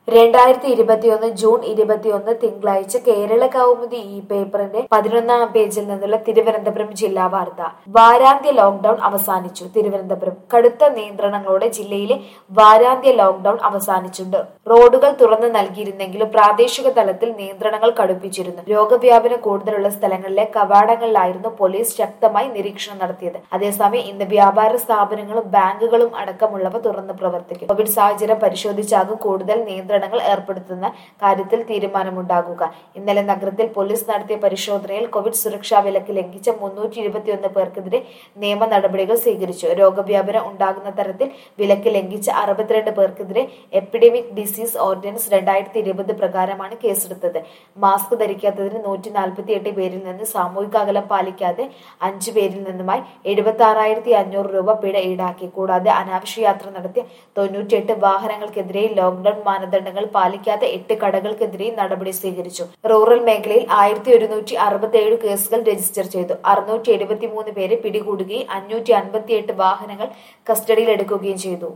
രണ്ടായിരത്തി ഇരുപത്തിയൊന്ന് ജൂൺ ഇരുപത്തിയൊന്ന് തിങ്കളാഴ്ച കേരള കൗമുദി ഈ പേപ്പറിന്റെ പതിനൊന്നാം പേജിൽ നിന്നുള്ള തിരുവനന്തപുരം ജില്ലാ വാർത്ത വാരാന്ത്യ ലോക്ഡൌൺ അവസാനിച്ചു തിരുവനന്തപുരം കടുത്ത നിയന്ത്രണങ്ങളോടെ ജില്ലയിലെ വാരാന്ത്യ ലോക്ഡൌൺ അവസാനിച്ചിട്ടുണ്ട് റോഡുകൾ തുറന്നു നൽകിയിരുന്നെങ്കിലും പ്രാദേശിക തലത്തിൽ നിയന്ത്രണങ്ങൾ കടുപ്പിച്ചിരുന്നു രോഗവ്യാപനം കൂടുതലുള്ള സ്ഥലങ്ങളിലെ കവാടങ്ങളിലായിരുന്നു പോലീസ് ശക്തമായി നിരീക്ഷണം നടത്തിയത് അതേസമയം ഇന്ന് വ്യാപാര സ്ഥാപനങ്ങളും ബാങ്കുകളും അടക്കമുള്ളവ തുറന്ന് പ്രവർത്തിക്കും കോവിഡ് സാഹചര്യം പരിശോധിച്ചാകും കൂടുതൽ നിയന്ത്രണങ്ങൾ ഏർപ്പെടുത്തുന്ന കാര്യത്തിൽ തീരുമാനമുണ്ടാകുക ഇന്നലെ നഗരത്തിൽ പോലീസ് നടത്തിയ പരിശോധനയിൽ കോവിഡ് സുരക്ഷാ വിലക്ക് ലംഘിച്ച മുന്നൂറ്റി ഇരുപത്തിയൊന്ന് പേർക്കെതിരെ നിയമ നടപടികൾ സ്വീകരിച്ചു രോഗവ്യാപനം ഉണ്ടാകുന്ന തരത്തിൽ വിലക്ക് ലംഘിച്ച അറുപത്തിരണ്ട് പേർക്കെതിരെ എപ്പിഡമിക് ഡിസീസ് ഓർഡിനൻസ് രണ്ടായിരത്തി ഇരുപത് പ്രകാരമാണ് കേസെടുത്തത് മാസ്ക് ധരിക്കാത്തതിന് നൂറ്റി നാൽപ്പത്തി എട്ട് പേരിൽ നിന്ന് സാമൂഹിക അകലം പാലിക്കാതെ അഞ്ചു പേരിൽ നിന്നുമായി എഴുപത്തി ആറായിരത്തി അഞ്ഞൂറ് രൂപ പിഴ ഈടാക്കി കൂടാതെ അനാവശ്യ യാത്ര നടത്തിയ തൊണ്ണൂറ്റിയെട്ട് വാഹനങ്ങൾക്കെതിരെ ലോക്ഡൌൺ മാനദണ്ഡങ്ങൾ പാലിക്കാത്ത എട്ട് കടകൾക്കെതിരെയും നടപടി സ്വീകരിച്ചു റൂറൽ മേഖലയിൽ ആയിരത്തി ഒരുന്നൂറ്റി അറുപത്തി ഏഴ് കേസുകൾ രജിസ്റ്റർ ചെയ്തു അറുന്നൂറ്റി എഴുപത്തി മൂന്ന് പേരെ പിടികൂടുകയും അഞ്ഞൂറ്റി അൻപത്തിയെട്ട് വാഹനങ്ങൾ കസ്റ്റഡിയിലെടുക്കുകയും ചെയ്തു